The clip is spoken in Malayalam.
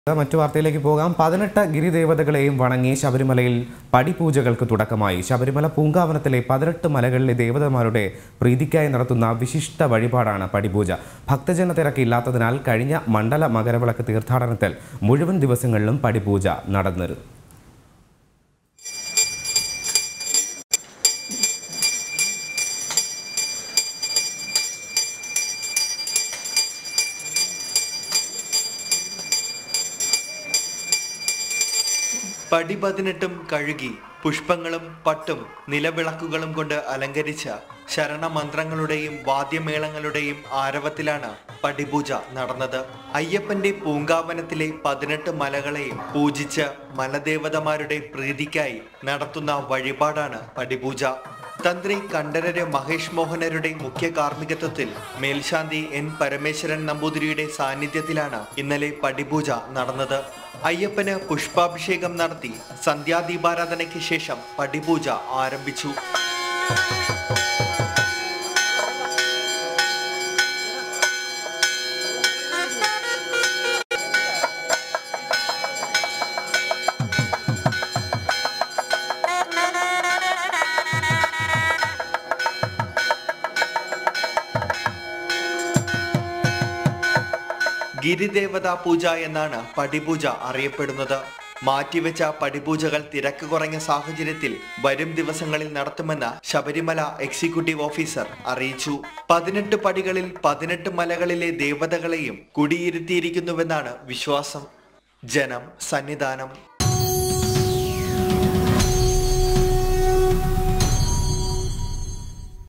മറ്റു വാർത്തയിലേക്ക് പോകാം പതിനെട്ട് ഗിരിദേവതകളെയും വണങ്ങി ശബരിമലയിൽ പടിപൂജകൾക്ക് തുടക്കമായി ശബരിമല പൂങ്കാവനത്തിലെ പതിനെട്ട് മലകളിലെ ദേവതമാരുടെ പ്രീതിക്കായി നടത്തുന്ന വിശിഷ്ട വഴിപാടാണ് പടിപൂജ ഭക്തജന തിരക്കില്ലാത്തതിനാൽ കഴിഞ്ഞ മണ്ഡല മകരവിളക്ക് തീർത്ഥാടനത്തിൽ മുഴുവൻ ദിവസങ്ങളിലും പടിപൂജ നടന്നിരുന്നു പടി പതിനെട്ടും കഴുകി പുഷ്പങ്ങളും പട്ടും നിലവിളക്കുകളും കൊണ്ട് അലങ്കരിച്ച ശരണമന്ത്രങ്ങളുടെയും വാദ്യമേളങ്ങളുടെയും ആരവത്തിലാണ് പടിപൂജ നടന്നത് അയ്യപ്പന്റെ പൂങ്കാവനത്തിലെ പതിനെട്ട് മലകളെയും പൂജിച്ച് മലദേവതമാരുടെ പ്രീതിക്കായി നടത്തുന്ന വഴിപാടാണ് പടിപൂജ തന്ത്രി കണ്ഠരര് മഹേഷ് മോഹനരുടെ മുഖ്യ കാർമ്മികത്വത്തിൽ മേൽശാന്തി എൻ പരമേശ്വരൻ നമ്പൂതിരിയുടെ സാന്നിധ്യത്തിലാണ് ഇന്നലെ പടിപൂജ നടന്നത് അയ്യപ്പന് പുഷ്പാഭിഷേകം നടത്തി സന്ധ്യാദീപാരാധനയ്ക്ക് ശേഷം പടിപൂജ ആരംഭിച്ചു ഗിരിദേവതാ പൂജ എന്നാണ് പടിപൂജ അറിയപ്പെടുന്നത് മാറ്റിവെച്ച പടിപൂജകൾ തിരക്ക് കുറഞ്ഞ സാഹചര്യത്തിൽ വരും ദിവസങ്ങളിൽ നടത്തുമെന്ന് ശബരിമല എക്സിക്യൂട്ടീവ് ഓഫീസർ അറിയിച്ചു പതിനെട്ട് പടികളിൽ പതിനെട്ട് മലകളിലെ ദേവതകളെയും കുടിയിരുത്തിയിരിക്കുന്നുവെന്നാണ് വിശ്വാസം ജനം സന്നിധാനം